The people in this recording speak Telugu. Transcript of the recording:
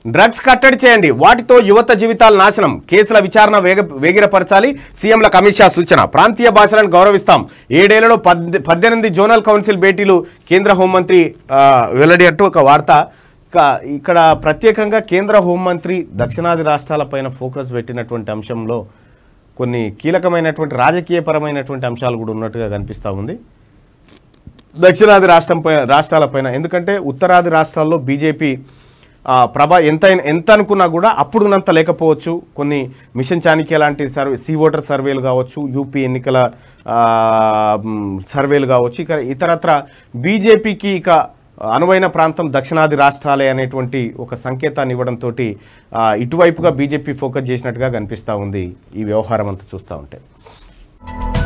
డ్రగ్స్ కట్టడి చేయండి వాటితో యువత జీవితాల నాశనం కేసుల విచారణ వేగ వేగిరపరచాలి సీఎంలకు అమిత్ షా సూచన ప్రాంతీయ భాషలను గౌరవిస్తాం ఏడేళ్లలో పద్దె పద్దెనిమిది జోనల్ కౌన్సిల్ భేటీలు కేంద్ర హోంమంత్రి ఆ, వెల్లడి అంటూ ఒక వార్త ఇక ఇక్కడ ప్రత్యేకంగా కేంద్ర హోంమంత్రి దక్షిణాది రాష్ట్రాలపైన ఫోకస్ పెట్టినటువంటి అంశంలో కొన్ని కీలకమైనటువంటి రాజకీయపరమైనటువంటి అంశాలు కూడా ఉన్నట్టుగా కనిపిస్తూ ఉంది దక్షిణాది రాష్ట్రం పై రాష్ట్రాలపైన ఎందుకంటే ఉత్తరాది రాష్ట్రాల్లో బీజేపీ ఆ, ప్రభా ఎంత ఎంత అనుకున్నా కూడా అప్పుడున్నంత లేకపోవచ్చు కొన్ని మిషన్ చాణక్య లాంటి సర్వే సీ ఓటర్ సర్వేలు కావచ్చు యూపీ ఎన్నికల ఆ, మ్, సర్వేలు కావచ్చు ఇక ఇతరత్ర బీజేపీకి ఇక అనువైన ప్రాంతం దక్షిణాది రాష్ట్రాలే అనేటువంటి ఒక సంకేతాన్ని ఇవ్వడంతో ఇటువైపుగా బీజేపీ ఫోకస్ చేసినట్టుగా కనిపిస్తూ ఉంది ఈ వ్యవహారం అంతా చూస్తూ ఉంటే